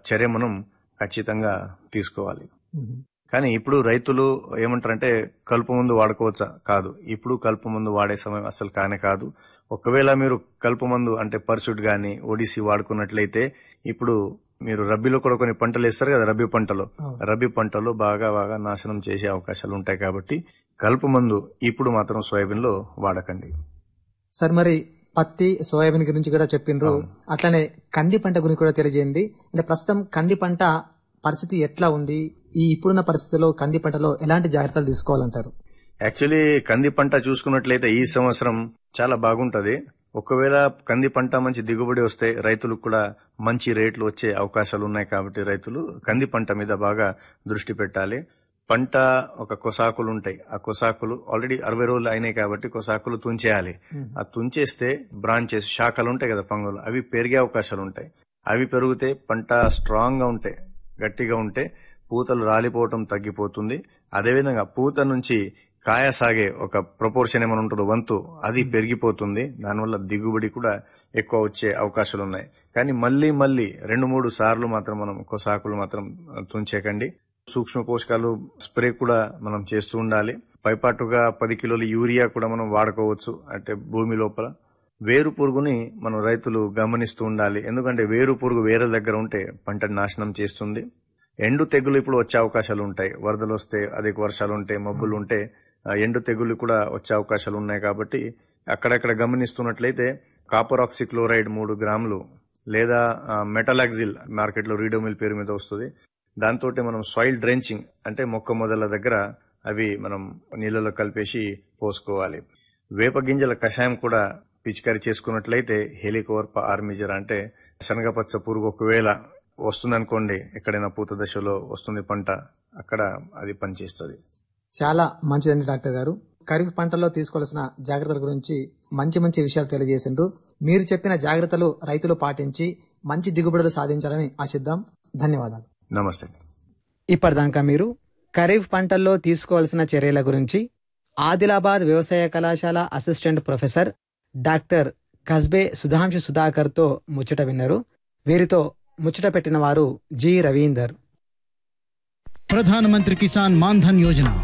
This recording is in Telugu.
చర్య మనం ఖచ్చితంగా తీసుకోవాలి కానీ ఇప్పుడు రైతులు ఏమంటారంటే కలుపు ముందు వాడుకోవచ్చా కాదు ఇప్పుడు కలుపు ముందు వాడే సమయం అసలు కానే కాదు ఒకవేళ మీరు కలుపు మందు అంటే పర్సుడ్ గాని ఒడిసి వాడుకున్నట్లయితే ఇప్పుడు మీరు రబ్బీలో కూడా కొన్ని పంటలు వేస్తారు కదా రబ్బీ పంటలో రబ్బీ పంటలో బాగా బాగా నాశనం చేసే అవకాశాలు ఉంటాయి కాబట్టి కలుపు మందు ఇప్పుడు మాత్రం సోయాబీన్ లో వాడకండి సార్ మరి పత్తి సోయాబీన్ గురించి కూడా చెప్పిండ్రు అట్లనే కంది పంట గురించి కూడా తెలియజేయండి అంటే ప్రస్తుతం కంది పంట పరిస్థితి ఎట్లా ఉంది ఈ ఇప్పుడున్న పరిస్థితిలో కంది పంటలో ఎలాంటి జాగ్రత్తలు తీసుకోవాలంటారు యాక్చువల్లీ కంది పంట చూసుకున్నట్లయితే ఈ సంవత్సరం చాలా బాగుంటది ఒకవేళ కంది పంట మంచి దిగుబడి వస్తే రైతులకు కూడా మంచి రేట్లు వచ్చే అవకాశాలు ఉన్నాయి కాబట్టి రైతులు కంది పంట మీద బాగా దృష్టి పెట్టాలి పంట ఒక కొసాకులు ఉంటాయి ఆ కొసాకులు ఆల్రెడీ అరవై రోజులు అయినాయి కాబట్టి కొసాకులు తుంచేయాలి ఆ తుంచేస్తే బ్రాంచెస్ శాఖలు ఉంటాయి కదా పంగులు అవి పెరిగే అవకాశాలు ఉంటాయి అవి పెరిగితే పంట స్ట్రాంగ్ గా ఉంటాయి గట్టిగా ఉంటే పూతలు రాలిపోవటం తగ్గిపోతుంది అదేవిధంగా పూత నుంచి కాయ సాగే ఒక ప్రపోర్షన్ ఏమైనా ఉంటుందో వంతు అది పెరిగిపోతుంది దానివల్ల దిగుబడి కూడా ఎక్కువ వచ్చే అవకాశాలు ఉన్నాయి కానీ మళ్ళీ మళ్ళీ రెండు మూడు సార్లు మాత్రం మనం కొసాకులు మాత్రం తుంచేకండి సూక్ష్మ పోషకాలు స్ప్రే కూడా మనం చేస్తూ ఉండాలి పైపాటుగా పది కిలోల యూరియా కూడా మనం వాడుకోవచ్చు అంటే భూమి లోపల వేరు పురుగుని మనం రైతులు గమనిస్తూ ఉండాలి ఎందుకంటే వేరు పురుగు వేరే దగ్గర ఉంటే పంటని నాశనం చేస్తుంది ఎండు తెగులు ఇప్పుడు వచ్చే అవకాశాలు ఉంటాయి వరదలు వస్తే అధిక వర్షాలు ఉంటే మబ్బులు ఉంటే ఆ ఎండు తెగులు కూడా వచ్చే అవకాశాలు ఉన్నాయి కాబట్టి అక్కడక్కడ గమనిస్తున్నట్లయితే కాపర్ ఆక్సిక్లోరైడ్ మూడు గ్రాములు లేదా మెటలాక్సిల్ మార్కెట్లో రీడోమిల్ పేరు మీద వస్తుంది దాంతో మనం సాయిల్ డ్రెంచింగ్ అంటే మొక్క మొదల దగ్గర అవి మనం నీళ్ళలో కలిపేసి పోసుకోవాలి వేప గింజల కషాయం కూడా పిచికారి చేసుకున్నట్లయితే హెలికోవర్ప ఆర్మిజర్ అంటే శనగపచ్చ పురుగు ఒకవేళ వస్తుందనుకోండి ఎక్కడైనా పూత దశలో వస్తుంది పంట అక్కడ అది పనిచేస్తుంది చాలా మంచిదండి డాక్టర్ గారు ఖరీఫ్ పంటల్లో తీసుకోవాల్సిన జాగ్రత్తల గురించి మంచి మంచి విషయాలు తెలియజేసిండ్రు మీరు చెప్పిన జాగ్రత్తలు రైతులు పాటించి మంచి దిగుబడులు సాధించాలని ఆశిద్దాం ధన్యవాదాలు నమస్తే ఇప్పటిదాకా మీరు ఖరీఫ్ పంటల్లో తీసుకోవాల్సిన చర్యల గురించి ఆదిలాబాద్ వ్యవసాయ కళాశాల assistant professor doctor Kasbe Sudhanshu సుధాకర్తో ముచ్చట విన్నారు వీరితో ముచ్చట పెట్టిన వారు జి రవీందర్ ప్రధానమంత్రి కిసాన్ మాన్ధన్ యోజన